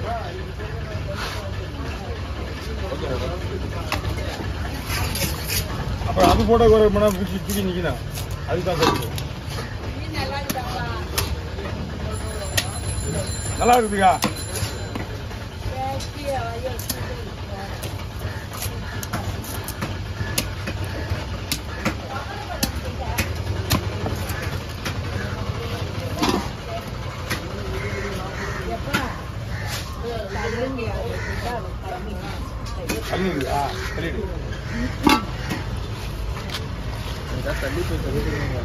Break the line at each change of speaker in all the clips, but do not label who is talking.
அப்புறம் அது போட்டோ ஒரு மணி நேரம் தூக்கி தூக்கி நிற்கணும் அதுக்கு தான் சொல்லுது நல்லா இருக்குதுக்கா தள்ளி இருக்குதா தள்ளிடு
தள்ளி போய் தள்ளி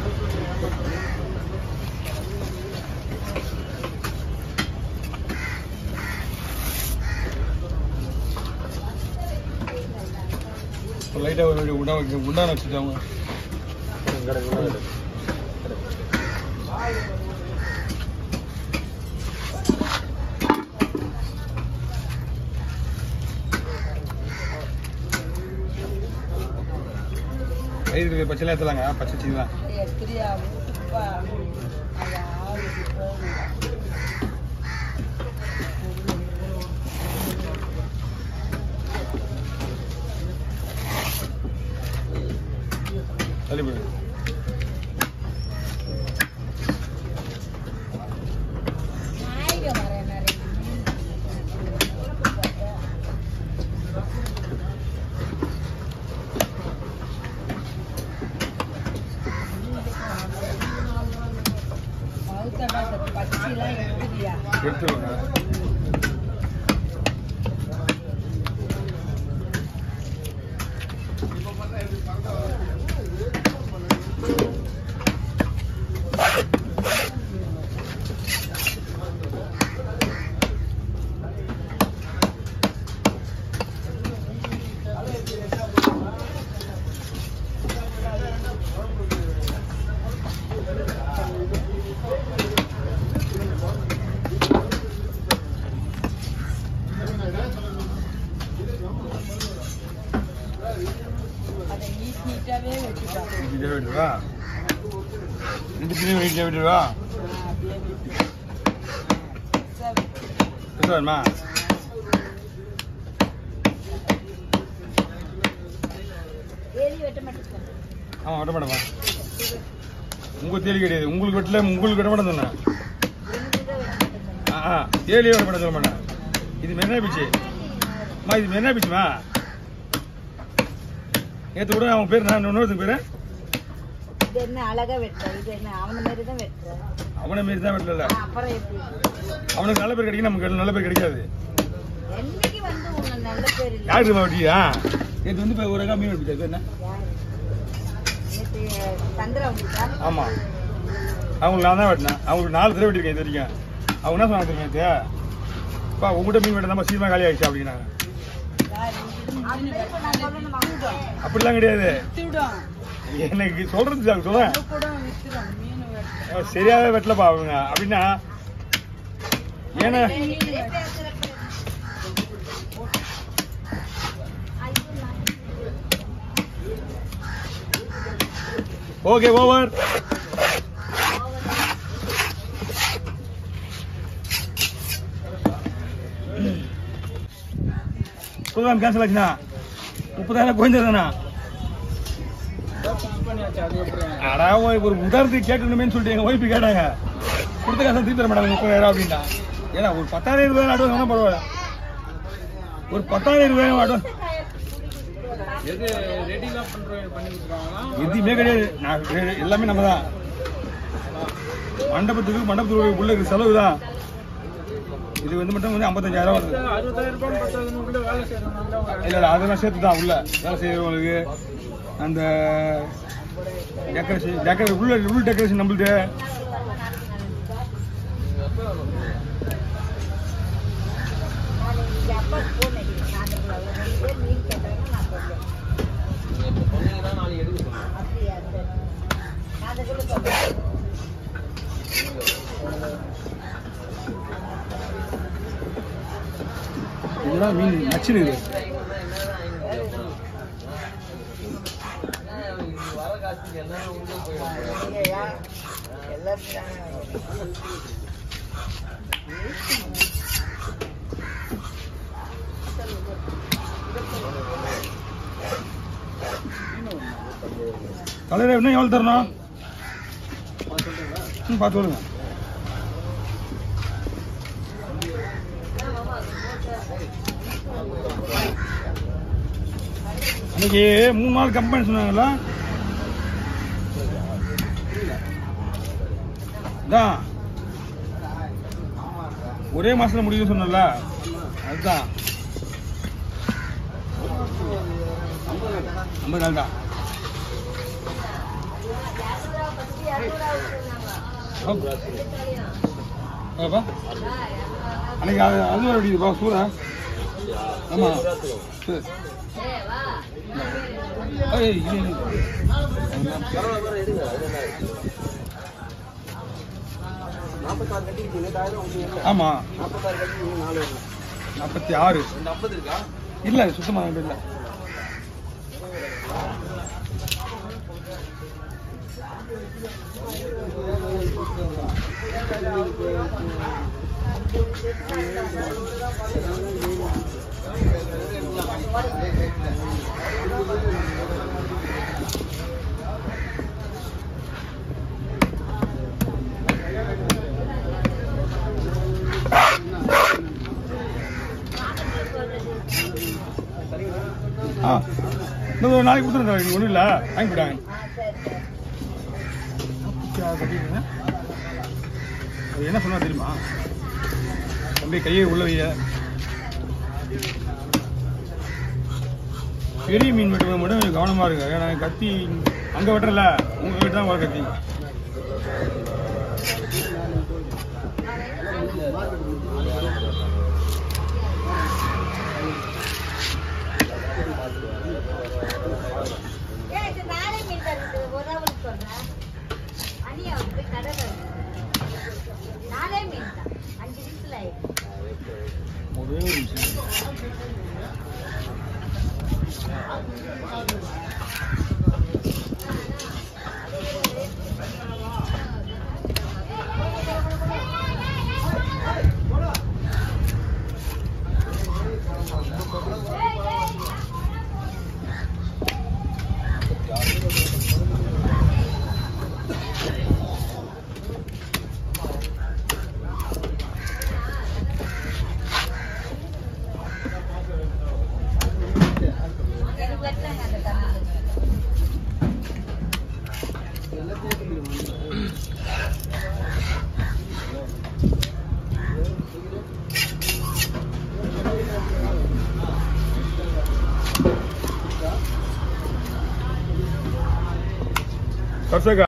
லைட்டாக ஒரு உண்டா உண்டான வச்சுட்டாங்க வயிறு இருக்கிற பச்சைலாம் ஏற்றலாங்க பச்சை சீனி தான் தள்ளி போயிடு எடுத்துருங்க இங்கே விட்டுருவா ரெண்டு பிள்ளைங்க வீட்டில் விட்டுருவா பேச வேணுமா ஆமாம் வெட்ட மாட்டேமா உங்கள் தேடி கிடையாது உங்களுக்கு வெட்டல உங்களுக்கு வெட்ட மாட்டேன் சொன்னேன் ஆ ஆ தேடியே வெட்ட மாட்டேன் சொல்ல மாட்டேன் இது மெரினா பீச்சு அம்மா இது மெரினா பீச்சுமா நேற்று கூட அவன் பேர் நான் இன்னொருத்தன் பேர்
இது என்ன அழகா வெட்டுற இது என்ன அவன மாதிரி தான் வெட்டுற
அவனை மாரி தான் வெட்டல
அப்புறம் எப்படி
அவனுக்கு நல்ல பேர் கிடைக்கும் நமக்கு நல்ல பேர் கிடைக்காது
என்னைக்கு வந்து உனக்கு நல்ல பேர் இல்லை
யாருக்கு வெட்டியா நேற்று வந்து இப்போ ஒரு அக்கா மீன் வெட்டிச்சா என்ன
நேற்று சந்திரா வந்துட்டா
ஆமாம் அவங்களுக்கு நான் தான் வெட்டினேன் அவங்களுக்கு நாலு தடவை வெட்டிருக்கேன் இது வரைக்கும் அவங்க என்ன சொன்னாங்க தெரியுமா நேற்று அப்பா உங்கள்கிட்ட மீன் வெட்டதாம்மா சீக்கிரமாக காலி ஆயிடுச்சு அப்படின்னாங்க
அந்த இப்ப நான் சொல்லணுமா?
அப்படிலாம் கிடையாது எனக்கு சொல்றது சார் சொல்லேன் சரியாவே வெட்டலப்பா அவங்க அப்படின்னா ஏன்னா
நீங்களே பேசுறப்ப
ஓகே ஓவர் ப்ரோக்ராம் கேன்சல் ஆச்சுண்ணா முப்பதாயிரம் குறைஞ்சதுண்ணா அடா ஓய், ஒரு உதாரணத்துக்கு கேட்கணுமேனு சொல்லிட்டு எங்க ஒய்ஃபு கேட்டாங்க கொடுத்த காசை திருப்பி தர மாட்டாங்க முப்பதாயிரம் அப்படின்னா ஏன்னா ஒரு பத்தாயிரம் ரூபாய் அட்வான்ஸ் வேணா பரவாயில்ல ஒரு பத்தாயிரம் ரூபாய் அட்வான்ஸ்
எது ரெடிலாம் பண்றோம் பண்ணி கொடுத்துருவாங்களா
எதுவுமே கிடையாது நான் ரெ- எல்லாமே நம்ம தான் மண்டபத்துக்கு மண்டபத்துக்கு உள்ள இருக்கிற செலவு தான் இது வந்து மட்டும் வந்து ஐம்பத்தஞ்சாயிரம் வருது
அறுபதாயிரம் ரூபாய் பத்தாயிரம் உள்ள வேலை செய்யறவங்க
இல்லை இல்லை அதெல்லாம் சேர்த்து தான் உள்ள வேலை செய்யறவங்களுக்கு அந்த டெக்கரேஷன் டெக்கரேஷன் உள்ள உள்ள டெக்கரேஷன் நம்மளுது
நாளைக்கு அப்பா போன் அடிக்கிறேன் சாயந்தரம் ஒரு ரெண்டு பேர் மீன் கேட்டாங்க நான் சொல்றேன்
சொன்னீங்கன்னா நாளைக்கு எடுக்க சொல்லுங்க
அப்படியா சரி நான் அதை கூட சொல்றேன்
இதெல்லாம் மீன் நச்சுனுது
வர காசுக்கு என்ன உள்ள போயிடும்
இல்லையா எல்லாரும் தானே
தலைவர் இன்னும் எவ்வளோ தரணும் ம் பார்த்து சொல்லுங்க அன்னைக்கு மூணு நாள் கம்பெனி சொன்னாங்களா அதான் ஒரே மாசத்துல முடியும்னு சொன்னல அதுதான் ஐம்பது நாள் தான் அப்பா அன்னைக்கு அது அது வர வேண்டியதுப்பா சூடா ஆமா சரி ஏய், இது என்ன?
நாற்பத்தாறு கட்டிக்கிட்டு ரெண்டாயிரம் உங்களுக்கு
ஆமா
நாற்பத்தாறு கட்டிக்கிட்டு நாலு வரணும்
நாற்பத்தி ஆறு
ரெண்டு ஐம்பது இருக்கா
இல்ல சுத்தமா ரெண்டு இல்ல ஆ இன்னும் ஒரு நாளைக்கு கொடுத்துருங்க நீங்க ஒன்றும் இல்லை வாங்கி போட்டாங்க அது என்ன சொன்னா தெரியுமா தம்பி கையை உள்ள வைய பெரிய மீன் வெட்டுவது மட்டும் கொஞ்சம் கவனமா இருங்க ஏன்னா கத்தி அங்க வெட்டல உங்க கிட்ட தான் வர கத்தி
ஏய், இது நானே மீன் தருது ஒரு அவளுக்கு சொல்றேன் அனியா போய் கடை தருது நானே மீன் தான் அஞ்சு நிமிஷத்துல ஆயிடுச்சு
ஒரே ஒரு நிமிஷம்
எனக்கு வெட்டினாங்க அந்த தமிழ்
கர்சகா